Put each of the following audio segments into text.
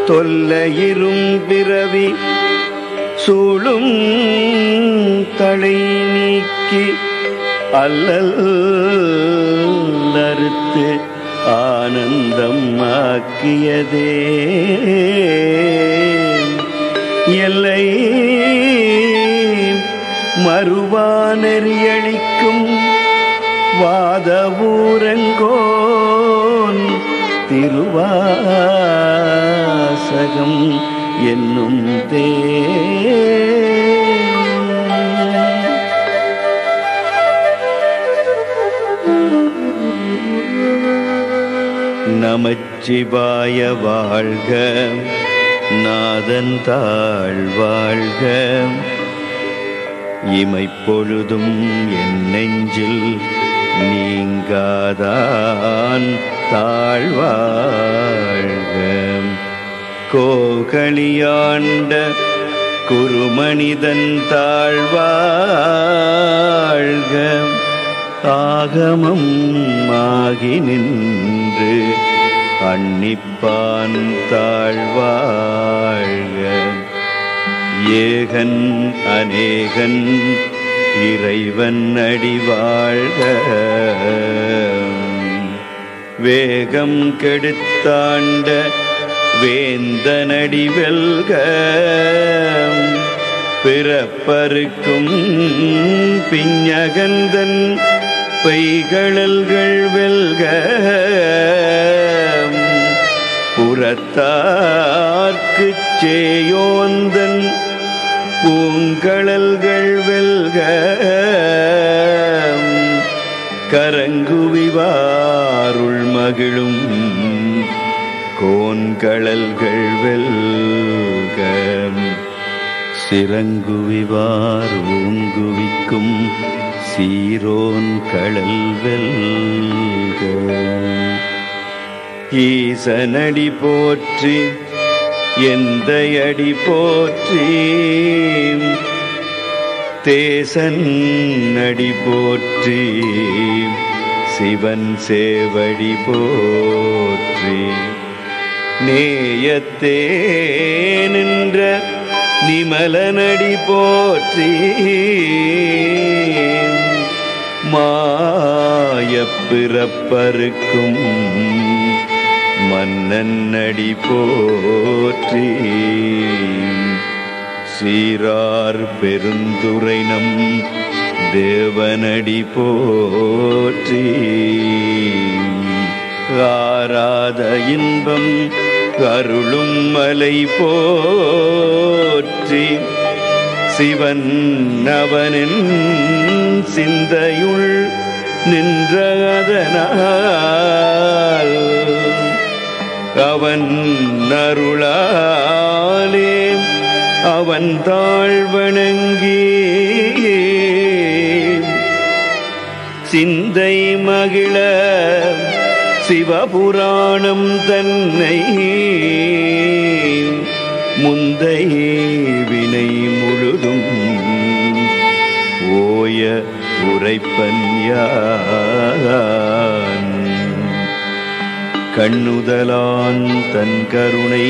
தொல்லையிரும் பிறவி சூழும் தலை நீக்கி அல்லல் அறுத்து ஆனந்தம் ஆக்கியதே எல்லை மறுவானெறியளிக்கும் வாதவூரங்கோன் திருவாசகம் என்னும் தே நமச்சிவாய வாழ்க நாதன் தாழ் வாழ்க இமைப்பொழுதும் என் நெஞ்சில் நீங்காதான் தாழ்வாழ்க கோகலியாண்ட குருமனிதன் தாழ்வாழ்க ஆகமம் ஆகி நின்று அன்னிப்பான் தாழ்வாழ்க ஏகன் அநேகன் இறைவன் அடிவாழ்க வேகம் கெடுத்தாண்ட வேந்தனடி வெல்க பிறப்பருக்கும் பிஞகந்தன் பெய்கழல்கள் வெல்க புறத்தார்க்குச் சேயோந்தன் பூங்கழல்கள் வெல்க கரங்குவிவாருள் மகிழும் கோன்கழல்கள் வெல்க சிறங்குவிவார் ஓங்குவிக்கும் சீரோன் கடல் வெல்க ஈசனடி போற்றி எந்த அடி போற்றி தேசன் அடி போற்றி சிவன் சேவடி போற்றி நேயத்தே நின்ற நிமலனடி போற்றி மாயப் பிறப்பருக்கும் மன்னன் அடி போற்றி சீரார் பெருந்துரை நம் தேவனடி போற்றி ஆராத இன்பம் அருளும் மலை போற்றி சிவன் அவனின் சிந்தையுள் நின்ற அதனால் அவன் அருளாலே அவன் தாழ்வணங்கி சிந்தை மகிழ சிவபுராணம் தன்னை முந்தை வினை முழுதும் ஓய உரைப்பன் யான் கண்ணுதலான் தன் கருணை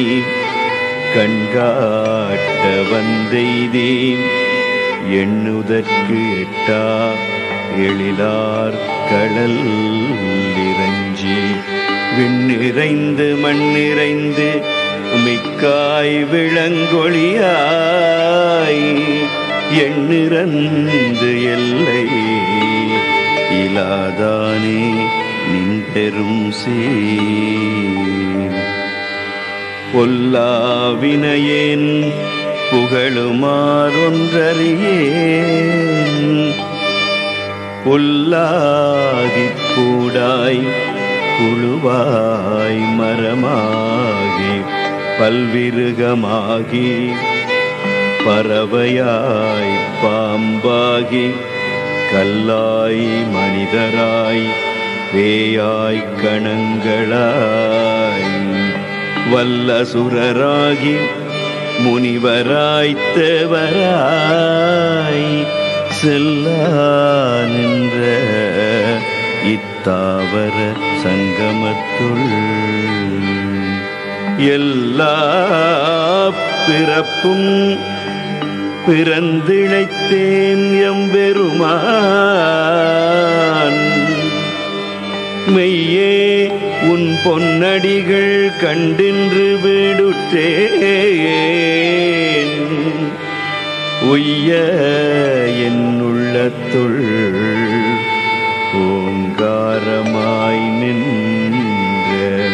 கண்காட்ட வந்தெய்தே எண்ணுதற்கு எட்டா எழிலார் கடல் இறஞ்சி விண்ணிறைந்து மண்ணிறைந்து மிக்காய் விளங்கொழியாய் எண்ணிறந்து எல்லை இலாதானே நின் பெரும் சீர் பொல்லாவினையேன் புகழுமாறொன்றறியேன் புல்லாகிக் கூடாய் புழுவாய் மரமாகி பல்விருகமாகி பறவையாய் பாம்பாகி கல்லாய் மனிதராய் பேயாய் கணங்களாய் வல்லசுரராகி முனிவராய் தேவராய் செல்லா நின்ற இத்தாவர சங்கமத்துள் எல்லா பிறப்பும் பிறந்திழைத்தேன் எம்பெருமான் மெய்யே உன் பொன்னடிகள் கண்டின்று வீடுற்றேன் உய்ய என் உள்ளத்துள் ஓங்காரமாய் நின்ற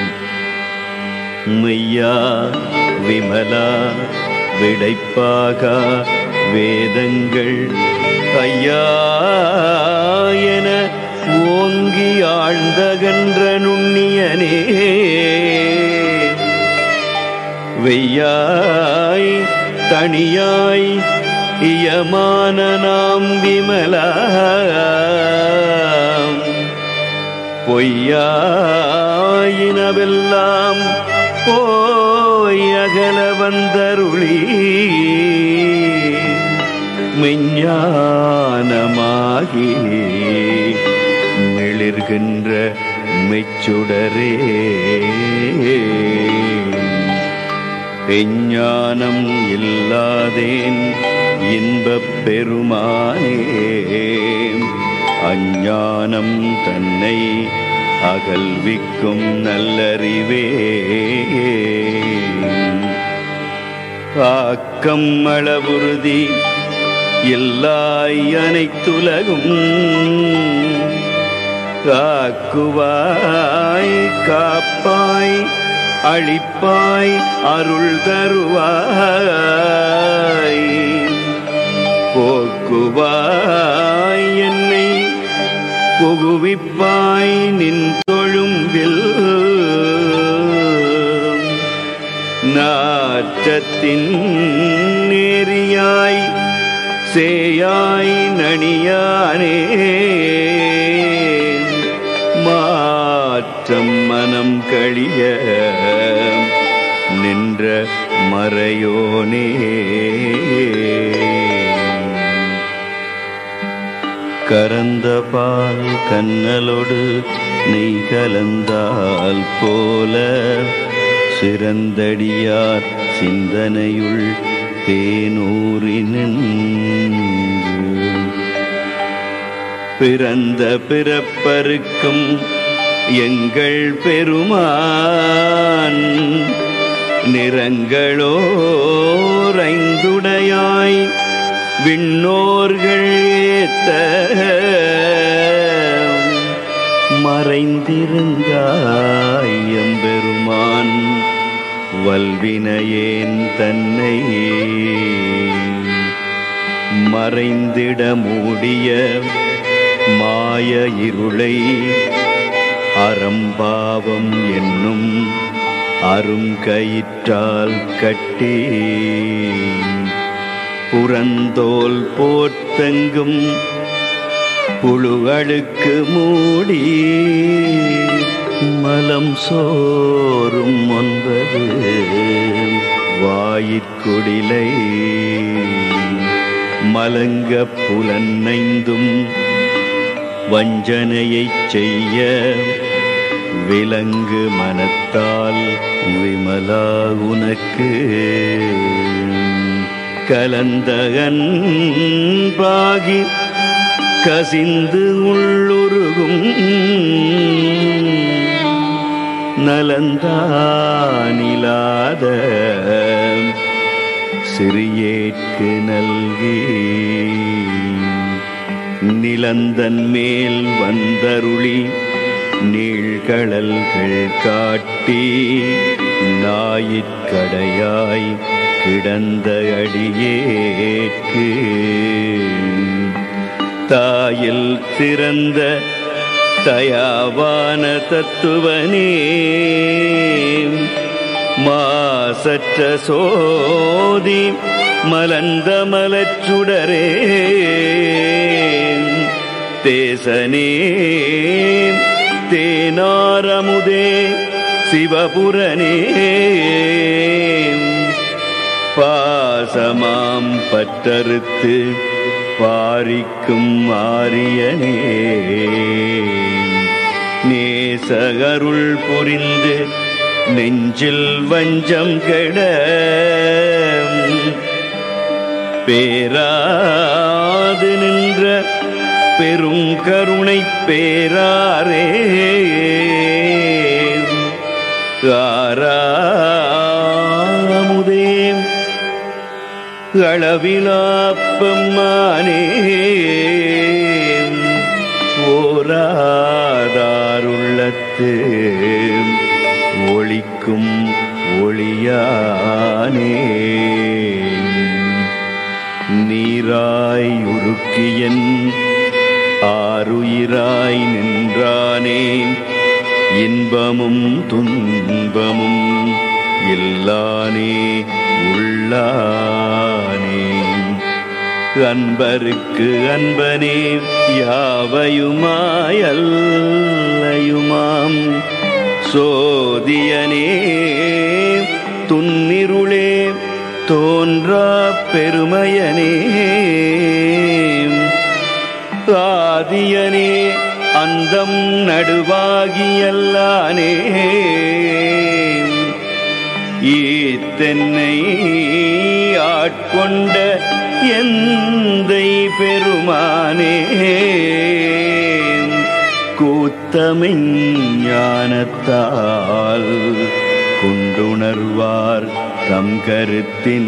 மெய்யா விமலா விடைப்பாக வேதங்கள் ஐயா என ஓங்கி ஆழ்ந்தகன்ற நுண்ணியனே வெய்யாய் தனியாய் இயமான நாம் விமலா பொய்யாயினவெல்லாம் போய் அகல வந்தருளி மெஞ்ஞானமாகி மிளிர்கின்ற மெச்சுடரே எஞ்ஞானம் இல்லாதேன் இன்பப் பெருமானே அஞ்ஞானம் தன்னை அகல்விக்கும் நல்லறிவே ஆக்கம் அளவுறுதி எல்லாய் அனைத்துலகும் காக்குவாய் காப்பாய் அழிப்பாய் அருள் தருவாய் போக்குவாய் என்னை புகுவிப்பாய் நின் தொழும்பில் நாற்றத்தின் நேரியாய் சேயாய் நணியானே மாற்றம் மனம் கழிய நின்ற மறையோனே கரந்த பால் கண்ணலோடு நெய் கலந்தால் போல சிறந்தடியார் சிந்தனையுள் தேனூறி நின்று பிறந்த பிறப்பருக்கும் எங்கள் பெருமான் நிறங்களோரைந்துடையாய் விண்ணோர்கள் ஏத்த மறைந்திருந்தாய் எம்பெருமான் வல்வினையேன் தன்னை மறைந்திட மூடிய மாய இருளை அறம்பாவம் என்னும் அருங்கயிற்றால் கட்டி புறந்தோல் போர்த்தெங்கும் புழுகளுக்கு மூடி மலம் சோறும் ஒன்பது வாயிற்குடிலை மலங்க புலனைந்தும் வஞ்சனையைச் செய்ய விலங்கு மனத்தால் விமலா உனக்கு கலந்தகன் பாகி கசிந்து உள்ளுருகும் நலந்தானிலாத சிறியேற்கு நல்கி நிலந்தன் மேல் வந்தருளி நீழ்கடல்கள் காட்டி ஞாயிற்கடையாய் கிடந்த அடியேற்கு தாயில் சிறந்த தயாவான தத்துவனே மாசற்ற சோதி மலர்ந்த மலச்சுடரே தேசனே தேனாரமுதே சிவபுரனே பாசமாம் பற்றறுத்து பாரிக்கும் ஆரியனே நேசகருள் புரிந்து நெஞ்சில் வஞ்சம் கெட பேராது நின்ற பெருங்கருணை பேராரே ஆராமுதே அளவிலாப்பம்மானே ஓராதாருள்ளத்து ஒளிக்கும் ஒளியானே நீராய் உருக்கியன் ஆருயிராய் நின்றானே இன்பமும் துன்பமும் இல்லானே உள்ளானே அன்பருக்கு அன்பனே யாவையுமாயல்லையுமாம் சோதியனே துன்னிருளே தோன்றா பெருமையனே ஆதியனே அந்தம் நடுவாகியல்லானே ஈத்தென்னை ஆட்கொண்ட எந்தை பெருமானே கூத்தமின் ஞானத்தால் கொண்டுணர்வார் தம் கருத்தின்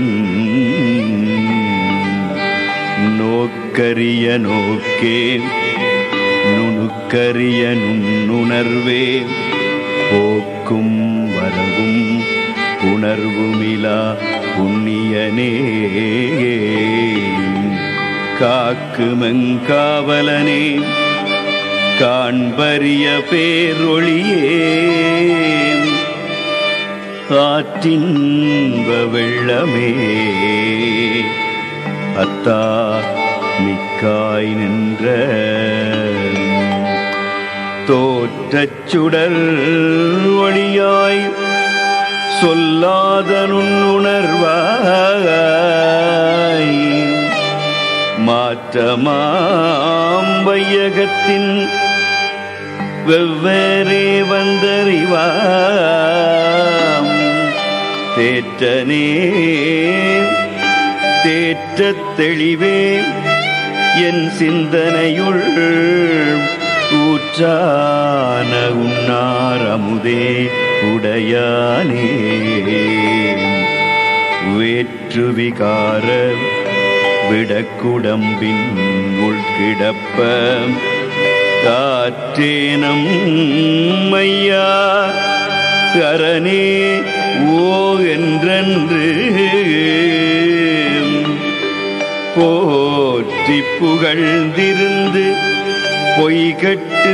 நோக்கரிய நோக்கே நுணுக்கரிய நுண்ணுணர்வே போக்கும் வரவும் உணர்வுமிலா புண்ணியனே காக்குமங்காவலனே காண்பரிய பேரொளியே ஆற்றின்ப வெள்ளமே அத்தா மிக்காய் நின்ற தோற்றச் சுடர் ஒளியாய் சொல்லாத நுண்ணுணர்வாய் மாற்றமாம் வையகத்தின் வெவ்வேறே வந்தறிவாம் தேற்றனே தேற்றத் தெளிவே என் சிந்தனையுள் ஊற்றான உண்ணாரமுதே உடையானே வேற்று விகார விடக்குடம்பின் உள்கிடப்ப காற்றேனம் மையா கரனே ஓ என்றென்று போற்றி புகழ்ந்திருந்து பொய்கட்டு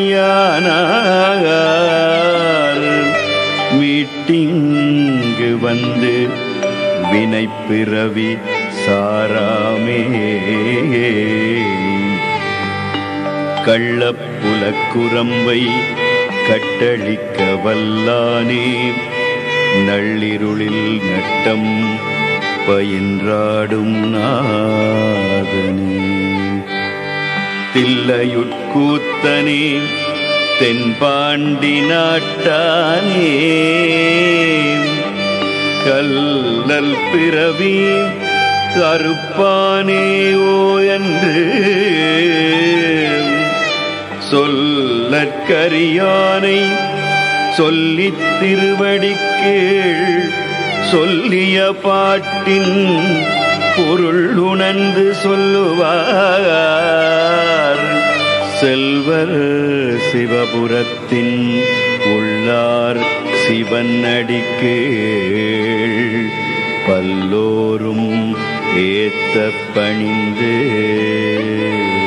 மையானார் மீட்டிங்கு வந்து வினைப்பிறவி சாராமே கள்ளப்புலக்குரம்பை கட்டளிக்க வல்லானே நள்ளிருளில் நட்டம் பயின்றாடும் நாதனே தில்லையுட்கூத்தனே தென்பாண்டி நாட்டானே கல்லல் பிறவி கருப்பானே ஓ என்று சொல்லற்கரியானை சொல்லித் திருவடிக்கீழ் சொல்லிய பாட்டின் பொருள் உணர்ந்து சொல்லுவார் செல்வர் சிவபுரத்தின் உள்ளார் சிவன் அடிக்கீழ் பல்லோரும் ஏத்த பணிந்து